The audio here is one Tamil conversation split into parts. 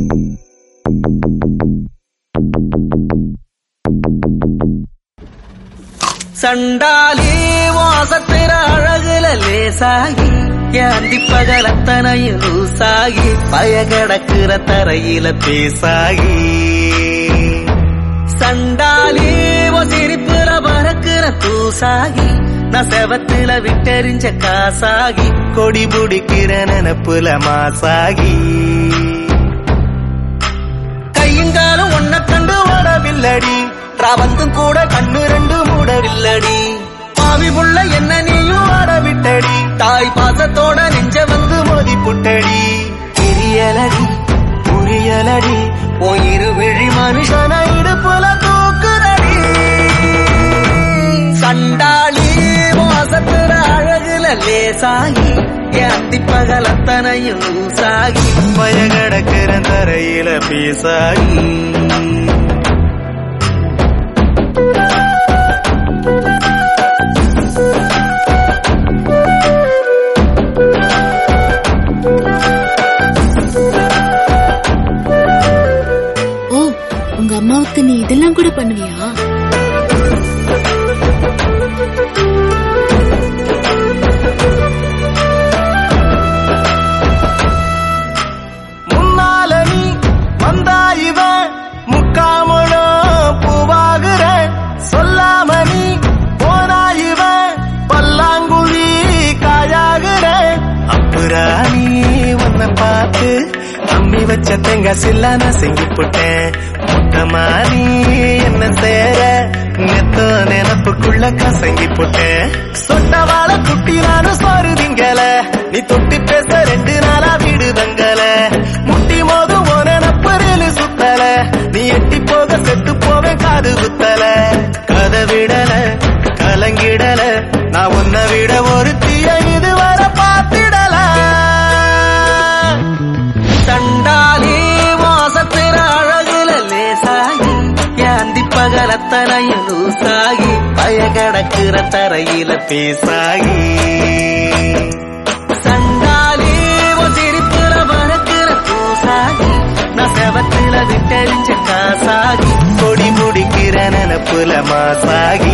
சண்டாலி வாசத்திர அழகுல லேசாகி ஏந்தி பகலத்தனையும் லூசாகி பய கிடக்குற தரையில பேசாகி சண்டாலி உன் சிரிப்புல பறக்குற தூசாகி நான் செவத்துல விட்டெறிஞ்ச காசாகி கொடி பிடிக்கிற நினப்புல மாசாகி கையுங்காலும் ஒன்ன கண்டு ஓடவில்லடி ராவந்தும் கூட கண்ணு ரெண்டு மூடவில்லடி பாவி புள்ள என்ன நீயும் ஆடவிட்டடி தாய் பாசத்தோட நெஞ்ச வந்து மோதி புட்டடி தெரியலடி புரியலடி உன் இரு விழி மனுஷன இடுப்புல தூக்குதடி சண்டாளி மோசத்துற அழகுல லேசாகி என் அத்திப்பகலத்தனையும் லூசாகி பய கிடக்கிற தரையில பேசாகி ஓ உங்க அம்மாவுக்கு நீ இதெல்லாம் கூட பண்ணுவியா முன்னால நீ வந்தா இவன் முக்காமழம் பூவாகுற சொல்லாம நீ போனா இவன் பல்லாங்குழி காயாகுற அப்புறா நீ உன்னை பார்த்து அம்மி வச்ச தேங்காய் சில்லான செஞ்சு போட்டேன் மொத்தமா நீ என்ன சேர நெத்தோ நினப்புக்குள்ள கசங்கி போட்டேன் சொட்டவாள குட்டி நானும் சோறு திங்கல நீ தொட்டி பேச ரெண்டு நாளா வீடு தங்கல முட்டி மோது ஓன நப்பரில் சுத்தல நீ எட்டி போக செத்து போவேன் காது குத்தல கதை விடல கலங்கிடல நான் உன்னை விட ஒரு தீய இதுவரை பார்த்திடல தண்டாலி வாசத்திர அழகுல லேசாகி ஏந்தி பகலத்தனையும் லூசாகி பய கிடக்குற தரையில பேசாகி சண்டாலி உன் சிரிப்புல பறக்குற பூசாகி நான் செவத்துல விட்டெறிஞ்ச காசாகி கொடி முடிக்கிற நினப்புல மாசாகி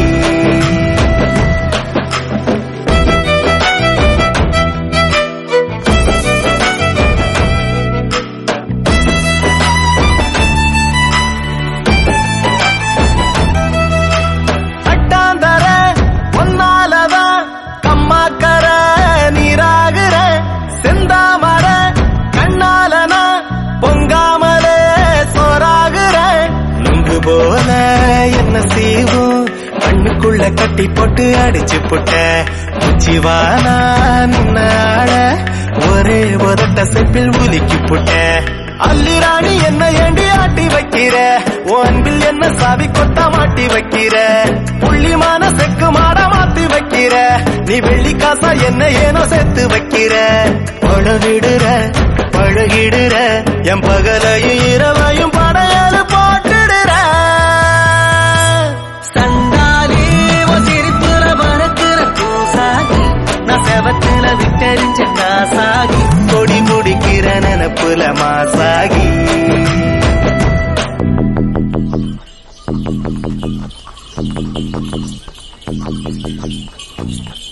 கட்டாந்தர ஒன்னாலதான் கம்மாக்கர நீராகிற செந்தாமர கண்ணாலனா பொங்காமலே சோறாகிற நுங்கு போல என்ன செய்வோம் கண்ணுக்குள்ள கட்டி போட்டு அடிச்சு புட்ட உச்சிவானா நின்ன ஆள ஒரே உதட்ட செப்பில் உலுக்கி புட்ட அல்லிராணி என்ன ஏண்டி ஆட்டி வைக்கிற உன் அன்பில் என்ன சாவி கொட்ட மாட்டி வைக்கிற புள்ளிமான செக்கு மாட மாத்தி வைக்கிற நீ வெள்ளி காசா என்ன ஏனோ சேர்த்து வைக்கிற பழகிடுற பழகிடுற என் பகலையும் இரவையும் படையலு போட்டுடுற சண்டாலி உன் சிரிப்புல பறக்குற பூசாகி நான் செவத்துல விட்டெறிஞ்ச காசாகி கொடி முடிக்கிற நினப்புல மாசாகி ஆ